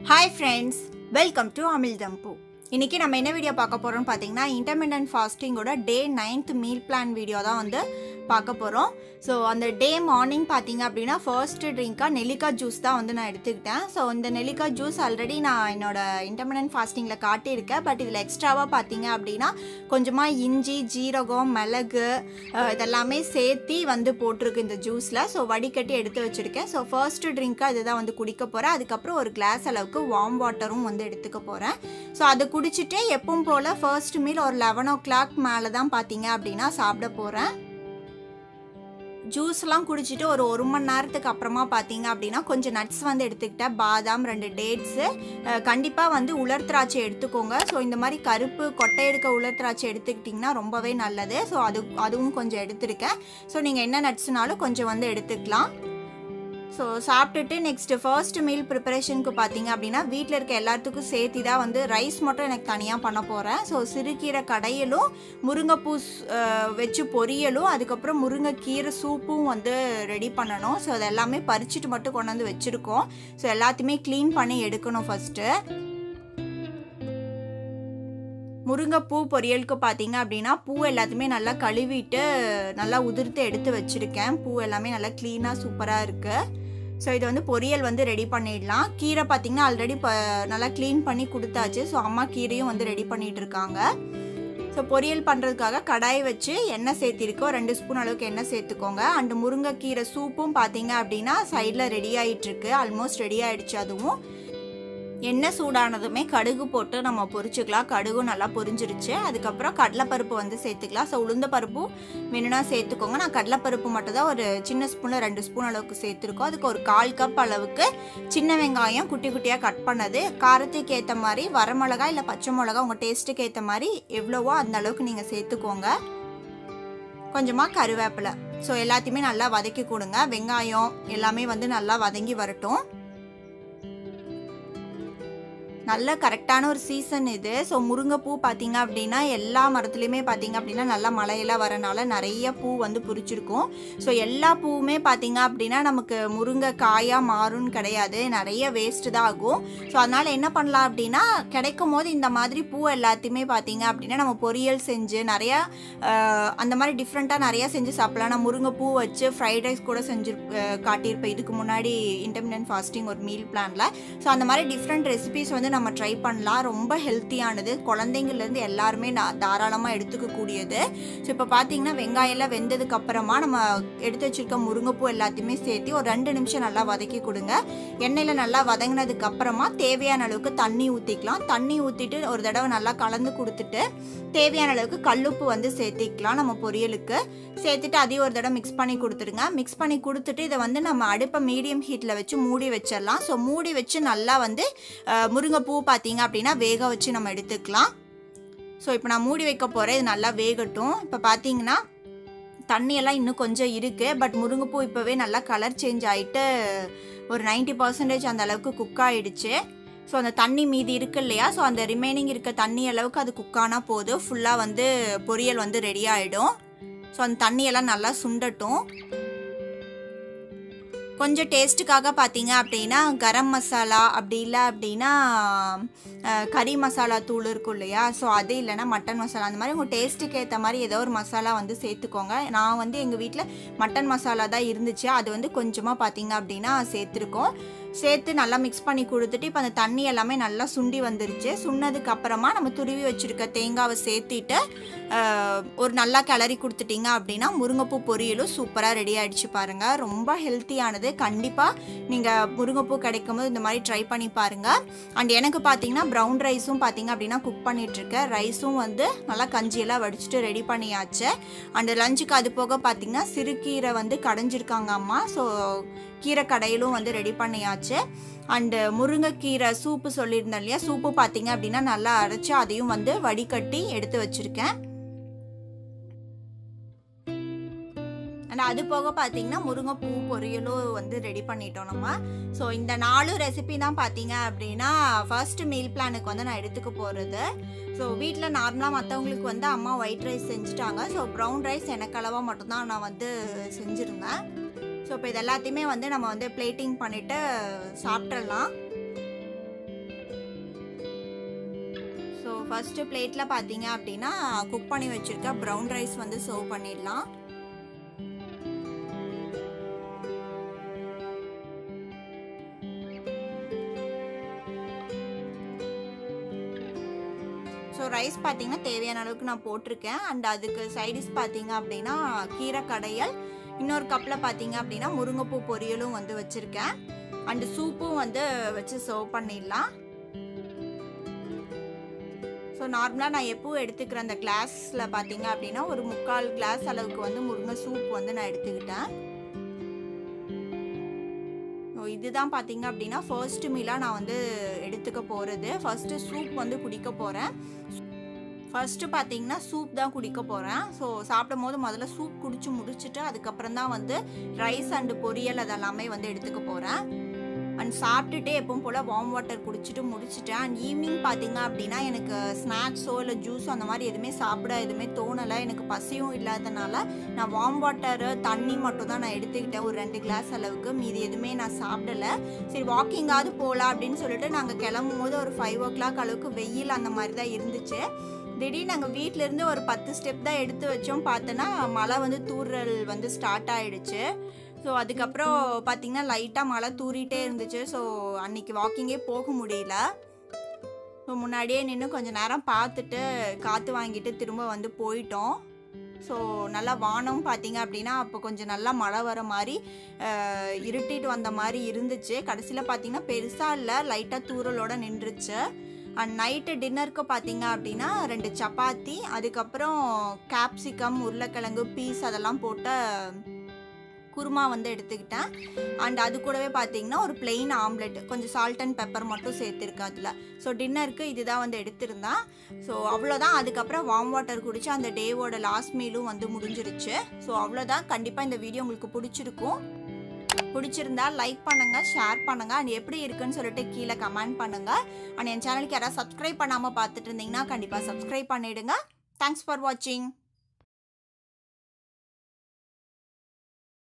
hi friends welcome to Amil Thambu இன்றைக்கி நம்ம என்ன வீடியோ பார்க்க போகிறோம்னு பார்த்தீங்கன்னா இன்டர்மீடியன்ட் ஃபாஸ்டிங்கோட day ninth meal plan video தான் வந்து பார்க்க போகிறோம் ஸோ அந்த டே மார்னிங் பார்த்தீங்க அப்படின்னா ஃபர்ஸ்ட்டு ட்ரிங்காக நெல்லிக்காய் ஜூஸ் தான் வந்து நான் எடுத்துக்கிட்டேன் ஸோ இந்த நெல்லிக்காய் ஜூஸ் ஆல்ரெடி நான் என்னோட இன்டர்மீடியன்ட் ஃபாஸ்டிங்கில் காட்டியிருக்கேன் பட் இதில் எக்ஸ்ட்ராவாக பார்த்தீங்க அப்படின்னா கொஞ்சமாக இஞ்சி ஜீரகம் மிளகு அஹ், இதெல்லாமே சேர்த்தி வந்து போட்டிருக்கு இந்த ஜூஸில் ஸோ வடிகட்டி எடுத்து வச்சுருக்கேன் ஸோ ஃபர்ஸ்ட் ட்ரிங்க்காக இதுதான் வந்து குடிக்க போகிறேன் அதுக்கப்புறம் ஒரு கிளாஸ் அளவுக்கு வார்ம் வாட்டரும் வந்து எடுத்துக்க போகிறேன் ஸோ அதை குடிச்சிட்டு எப்பவும் போல் ஃபர்ஸ்ட் மீல் ஒரு லெவன் ஓ கிளாக் மேலே தான் பார்த்தீங்க அப்படின்னா சாப்பிட போகிறேன் ஜூஸ்லாம் குடிச்சிட்டு ஒரு ஒரு மணி நேரத்துக்கு அப்புறமா பார்த்தீங்க அப்படின்னா கொஞ்சம் நட்ஸ் வந்து எடுத்துக்கிட்டேன் பாதாம் ரெண்டு டேட்ஸு கண்டிப்பாக வந்து உலர் திராட்சை எடுத்துக்கோங்க ஸோ இந்த மாதிரி கருப்பு கொட்டை எடுக்க உலர் திராட்சை எடுத்துக்கிட்டிங்கன்னா ரொம்பவே நல்லது ஸோ அது அதுவும் கொஞ்சம் எடுத்திருக்கேன் ஸோ நீங்கள் என்ன நட்ஸ்னாலும் கொஞ்சம் வந்து எடுத்துக்கலாம் ஸோ சாப்பிட்டுட்டு நெக்ஸ்ட்டு ஃபர்ஸ்ட் மீல் ப்ரிப்பரேஷனுக்கு பார்த்தீங்க அப்படின்னா வீட்டில் இருக்க எல்லாத்துக்கும் சேர்த்து தான் வந்து ரைஸ் மட்டும் எனக்கு தனியாக பண்ண போகிறேன் ஸோ சிறுகீரை கடையலும் முருங்கைப்பூ ஸ்- அஹ் வச்சு பொரியலும் அதுக்கப்புறம் முருங்கைக்கீரை சூப்பும் வந்து ரெடி பண்ணணும் ஸோ அது எல்லாமே பறிச்சுட்டு மட்டும் கொண்டு வந்து வச்சுருக்கோம் ஸோ எல்லாத்தையுமே க்ளீன் பண்ணி எடுக்கணும் ஃபஸ்ட்டு முருங்கைப்பூ பொரியலுக்கு பார்த்தீங்க அப்படின்னா பூ எல்லாத்தையுமே நல்லா கழுவிட்டு நல்லா உதிர்த்து எடுத்து வச்சுருக்கேன் பூ எல்லாமே நல்லா க்ளீனாக சூப்பராக இருக்குது ஸோ இது வந்து பொரியல் வந்து ரெடி பண்ணிடலாம் கீரை பார்த்தீங்கன்னா ஆல்ரெடி இப்போ நல்லா க்ளீன் பண்ணி கொடுத்தாச்சு ஸோ அம்மா கீரையும் வந்து ரெடி பண்ணிட்டு இருக்காங்க ஸோ பொரியல் பண்ணுறதுக்காக கடாய் வச்சு எண்ணெய் சேர்த்திருக்கோம் ரெண்டு ஸ்பூன் அளவுக்கு எண்ணெய் சேர்த்துக்கோங்க அண்ட் முருங்கைக்கீரை சூப்பும் பார்த்தீங்க அப்படின்னா சைடில் ரெடி ஆகிட்டுருக்கு ஆல்மோஸ்ட் ரெடி ஆயிடுச்சு அதுவும் எண்ணெய் சூடானதுமே கடுகு போட்டு நம்ம பொரிச்சுக்கலாம் கடுகும் நல்லா பொரிஞ்சிருச்சு அதுக்கப்புறம் கடலைப்பருப்பு வந்து சேர்த்துக்கலாம் ஸோ உளுந்த பருப்பும் வேணும்னா சேர்த்துக்கோங்க நான் கடலைப்பருப்பு மட்டும் தான் ஒரு சின்ன ஸ்பூனில் ரெண்டு ஸ்பூன் அளவுக்கு சேர்த்துருக்கோம் அதுக்கு ஒரு கால் கப் அளவுக்கு சின்ன வெங்காயம் குட்டி குட்டியாக கட் பண்ணது காரத்துக்கு ஏற்ற மாதிரி வரமிளகா இல்லை பச்சை மிளகா உங்கள் டேஸ்ட்டுக்கு ஏற்ற மாதிரி எவ்வளவோ அந்த அளவுக்கு நீங்கள் சேர்த்துக்கோங்க கொஞ்சமாக கருவேப்பிலை ஸோ எல்லாத்தையுமே நல்லா வதக்கி கொடுங்க வெங்காயம் எல்லாமே வந்து நல்லா வதங்கி வரட்டும் நல்ல கரெக்டான ஒரு சீசன் இது ஸோ முருங்கைப்பூ பார்த்தீங்க அப்படின்னா எல்லா மரத்துலையுமே பார்த்தீங்க அப்படின்னா நல்லா மழையெல்லாம் வரனால நிறைய பூ வந்து பிடிச்சிருக்கும் ஸோ எல்லா பூவுமே பார்த்தீங்க அப்படின்னா நமக்கு முருங்கை காயாக மாறும்னு கிடையாது நிறைய வேஸ்ட்டு தான் ஆகும் ஸோ அதனால் என்ன பண்ணலாம் அப்படின்னா கிடைக்கும் போது இந்த மாதிரி பூ எல்லாத்தையுமே பார்த்தீங்க அப்படின்னா நம்ம பொரியல் செஞ்சு நிறையா ஆஹ், அந்த மாதிரி டிஃப்ரெண்ட்டாக நிறையா செஞ்சு சாப்பிடலாம் நான் முருங்கைப்பூ வச்சு ஃப்ரைட் ரைஸ் கூட செஞ்சு ஆஹ், காட்டியிருப்பேன் இதுக்கு முன்னாடி இன்டர்மீடியன்ட் ஃபாஸ்டிங் ஒரு மீல் பிளானில் ஸோ அந்த மாதிரி டிஃப்ரெண்ட் ரெசிபிஸ் வந்து நம்ம ட்ரை பண்ணலாம் ரொம்ப ஹெல்த்தியானது குழந்தைங்கள்லேருந்து எல்லாருமே நான் தாராளமாக எடுத்துக்கக்கூடியது ஸோ இப்போ பார்த்தீங்கன்னா வெங்காயம் எல்லாம் வெந்ததுக்கு அப்புறமா நம்ம எடுத்து வச்சிருக்க முருங்கைப்பூ எல்லாத்தையுமே சேர்த்து ஒரு ரெண்டு நிமிஷம் நல்லா வதக்கி கொடுங்க எண்ணெயில் நல்லா வதங்கினதுக்கு அப்புறமா தேவையான அளவுக்கு தண்ணி ஊற்றிக்கலாம் தண்ணி ஊற்றிட்டு ஒரு தடவை நல்லா கலந்து கொடுத்துட்டு தேவையான அளவுக்கு கல்லுப்பு வந்து சேர்த்திக்கலாம் நம்ம பொரியலுக்கு சேர்த்துட்டு அதையும் ஒரு தடவை மிக்ஸ் பண்ணி கொடுத்துருங்க மிக்ஸ் பண்ணி கொடுத்துட்டு இதை வந்து நம்ம அடுப்பை மீடியம் ஹீட்டில் வச்சு மூடி வச்சிடலாம் ஸோ மூடி வச்சு நல்லா வந்து அஹ், முருங்கைப்பூ பார்த்தீங்க அப்படின்னா வேக வச்சு நம்ம எடுத்துக்கலாம் ஸோ இப்போ நான் மூடி வைக்க போகிறேன் இது நல்லா வேகட்டும் இப்போ பார்த்தீங்கன்னா தண்ணியெல்லாம் இன்னும் கொஞ்சம் இருக்குது பட் முருங்கைப்பூ இப்போவே நல்லா கலர் சேஞ்ச் ஆகிட்டு ஒரு 90% பர்சன்டேஜ் அந்த அளவுக்கு குக் ஆயிடுச்சு ஸோ அந்த தண்ணி மீதி இருக்கு இல்லையா ஸோ அந்த ரிமைனிங் இருக்க தண்ணி அளவுக்கு அது குக்கானா போதும் ஃபுல்லாக வந்து பொரியல் வந்து ரெடி ஆகிடும் ஸோ அந்த தண்ணியெல்லாம் நல்லா சுண்டட்டும் கொஞ்சம் டேஸ்ட்டுக்காக பார்த்தீங்க அப்படின்னா கரம் மசாலா அப்படி இல்லை அப்படின்னா அஹ், கறி மசாலா தூள் இருக்கும் இல்லையா ஸோ அது இல்லைன்னா மட்டன் மசாலா அந்த மாதிரி உங்கள் டேஸ்ட்டுக்கு ஏற்ற மாதிரி ஏதோ ஒரு மசாலா வந்து சேர்த்துக்கோங்க நான் வந்து எங்கள் வீட்டில் மட்டன் மசாலா தான் இருந்துச்சு அது வந்து கொஞ்சமாக பார்த்தீங்க அப்படின்னா சேர்த்துருக்கோம் சேர்த்து நல்லா மிக்ஸ் பண்ணி கொடுத்துட்டு இப்போ அந்த தண்ணி எல்லாமே நல்லா சுண்டி வந்துருச்சு சுண்ணதுக்கு அப்புறமா நம்ம துருவி வச்சுருக்க தேங்காவை சேர்த்திட்டு அஹ், ஒரு நல்லா கிளறி கொடுத்துட்டீங்க அப்படின்னா முருங்கைப்பூ பொரியலும் சூப்பராக ரெடி ஆயிடுச்சு பாருங்கள் ரொம்ப ஹெல்த்தியானது கண்டிப்பாக நீங்கள் முருங்கைப்பூ கிடைக்கும் போது இந்த மாதிரி ட்ரை பண்ணி பாருங்கள் அண்ட் எனக்கு பார்த்தீங்கன்னா ப்ரௌன் ரைஸும் பார்த்தீங்க அப்படின்னா குக் பண்ணிகிட்ருக்கேன் ரைஸும் வந்து நல்லா கஞ்சியெல்லாம் வடிச்சிட்டு ரெடி பண்ணியாச்சு அண்ட் லஞ்சுக்கு அது போக பார்த்தீங்கன்னா சிறுகீரை வந்து கடைஞ்சிருக்காங்க அம்மா ஸோ கீரை கடையிலும் வந்து ரெடி பண்ணியாச்சு அண்டு முருங்கைக்கீரை சூப்பு சொல்லியிருந்தேன் இல்லையா சூப்பு பார்த்தீங்க அப்படின்னா நல்லா அரைச்சி அதையும் வந்து வடிகட்டி எடுத்து வச்சுருக்கேன் அண்ட் அது போக பார்த்தீங்கன்னா முருங்கைப்பூ பொரியலும் வந்து ரெடி பண்ணிட்டோம் நம்ம ஸோ இந்த நாலு ரெசிபி தான் பார்த்தீங்க அப்படின்னா ஃபர்ஸ்ட் மீல் பிளானுக்கு வந்து நான் எடுத்துக்க போகிறது ஸோ வீட்டில் நார்மலாக மற்றவங்களுக்கு வந்து அம்மா ஒயிட் ரைஸ் செஞ்சுட்டாங்க ஸோ ப்ரௌன் ரைஸ் எனக்கு அளவாக மட்டும்தான் நான் வந்து செஞ்சுருந்தேன் ஸோ இப்போ இது எல்லாத்தையுமே வந்து நம்ம வந்து பிளேட்டிங் பண்ணிவிட்டு சாப்பிட்றலாம் ஃபஸ்ட்டு பிளேட்டில் பார்த்தீங்க அப்படின்னா குக் பண்ணி வச்சுருக்க ப்ரௌன் ரைஸ் வந்து சர்வ் பண்ணிடலாம் ஸோ ரைஸ் பார்த்தீங்கன்னா தேவையான அளவுக்கு நான் போட்டிருக்கேன் அண்ட் அதுக்கு சைடிஷ் பார்த்தீங்க அப்படின்னா கீரை கடையல் இன்னொரு கப்பில் பார்த்தீங்க அப்படின்னா முருங்கைப்பூ பொரியலும் வந்து வச்சுருக்கேன் அண்டு சூப்பும் வந்து வச்சு சர்வ் பண்ணிடலாம் ஸோ நார்மலாக நான் எப்பவும் எடுத்துக்கிற அந்த கிளாஸில் பார்த்தீங்க அப்படின்னா ஒரு முக்கால் கிளாஸ் அளவுக்கு வந்து முருங்கை சூப் வந்து நான் எடுத்துக்கிட்டேன் ஸோ இதுதான் பார்த்தீங்க அப்படின்னா ஃபர்ஸ்ட் மீலாக நான் வந்து எடுத்துக்க போகிறது ஃபர்ஸ்ட்டு சூப் வந்து குடிக்க போகிறேன் ஃபர்ஸ்ட்டு பார்த்தீங்கன்னா சூப் தான் குடிக்க போகிறேன் ஸோ சாப்பிடும் போது முதல்ல சூப் குடிச்சு முடிச்சுட்டு அதுக்கப்புறம் தான் வந்து ரைஸ் அண்டு பொரியல் அதெல்லாமே வந்து எடுத்துக்க போகிறேன் அண்ட் சாப்பிட்டுட்டே எப்பவும் போல் வார்ம் வாட்டர் குடிச்சிட்டு முடிச்சிட்டேன் அண்ட் ஈவினிங் பார்த்தீங்க அப்படின்னா எனக்கு ஸ்நாக்ஸோ இல்லை ஜூஸோ அந்த மாதிரி எதுவுமே சாப்பிட எதுவுமே தோணலை எனக்கு பசியும் இல்லாதனால நான் வார்ம் வாட்டரு தண்ணி மட்டும் தான் நான் எடுத்துக்கிட்டேன் ஒரு ரெண்டு கிளாஸ் அளவுக்கு மீதி எதுவுமே நான் சாப்பிடல சரி வாக்கிங்காவது போகலாம் அப்படின்னு சொல்லிட்டு நாங்கள் கிளம்பும் போது ஒரு ஃபைவ் ஓ கிளாக் அளவுக்கு வெயில் அந்த மாதிரி தான் இருந்துச்சு திடீர்னு நாங்கள் வீட்டிலேருந்து ஒரு பத்து ஸ்டெப் தான் எடுத்து வச்சோம் பார்த்தோன்னா மழை வந்து தூறல் வந்து ஸ்டார்ட் ஆகிடுச்சு ஸோ அதுக்கப்புறம் பார்த்திங்கன்னா லைட்டாக மழை தூறிட்டே இருந்துச்சு ஸோ அன்றைக்கி வாக்கிங்கே போக முடியல ஸோ முன்னாடியே நின்று கொஞ்சம் நேரம் பார்த்துட்டு காற்று வாங்கிட்டு திரும்ப வந்து போயிட்டோம் ஸோ நல்லா வானம் பார்த்தீங்க அப்படின்னா அப்போ கொஞ்சம் நல்லா மழை வர மாதிரி இருட்டிட்டு வந்த மாதிரி இருந்துச்சு கடைசியில் பார்த்தீங்கன்னா பெருசாக இல்லை லைட்டாக தூரலோட நின்றுச்சு அண்ட் நைட்டு டின்னருக்கு பார்த்தீங்க அப்படின்னா ரெண்டு சப்பாத்தி அதுக்கப்புறம் கேப்சிகம் உருளைக்கிழங்கு பீஸ் அதெல்லாம் போட்ட குருமா வந்து எடுத்துக்கிட்டேன் அண்ட் அது கூடவே பார்த்தீங்கன்னா ஒரு பிளெயின் ஆம்லெட் கொஞ்சம் சால்ட் அண்ட் பெப்பர் மட்டும் சேர்த்துருக்கேன் அதில் ஸோ டின்னருக்கு இதுதான் வந்து எடுத்திருந்தேன் ஸோ அவ்வளோதான் அதுக்கப்புறம் வார்ம் வாட்டர் குடிச்சு அந்த டேவோட லாஸ்ட் மீலும் வந்து முடிஞ்சிருச்சு ஸோ அவ்வளோதான் கண்டிப்பாக இந்த வீடியோ உங்களுக்கு பிடிச்சிருக்கும் பிடிச்சிருந்தா லைக் பண்ணுங்க ஷேர் பண்ணுங்க அண்ட் எப்படி இருக்குன்னு சொல்லிட்டு கீழே கமெண்ட் பண்ணுங்க அண்ட் என் சேனலுக்கு யாராவது சப்ஸ்கிரைப் பண்ணாமல் பார்த்துட்டு இருந்தீங்கன்னா கண்டிப்பாக சப்ஸ்கிரைப் பண்ணிடுங்க தேங்க்ஸ் ஃபார் வாட்சிங்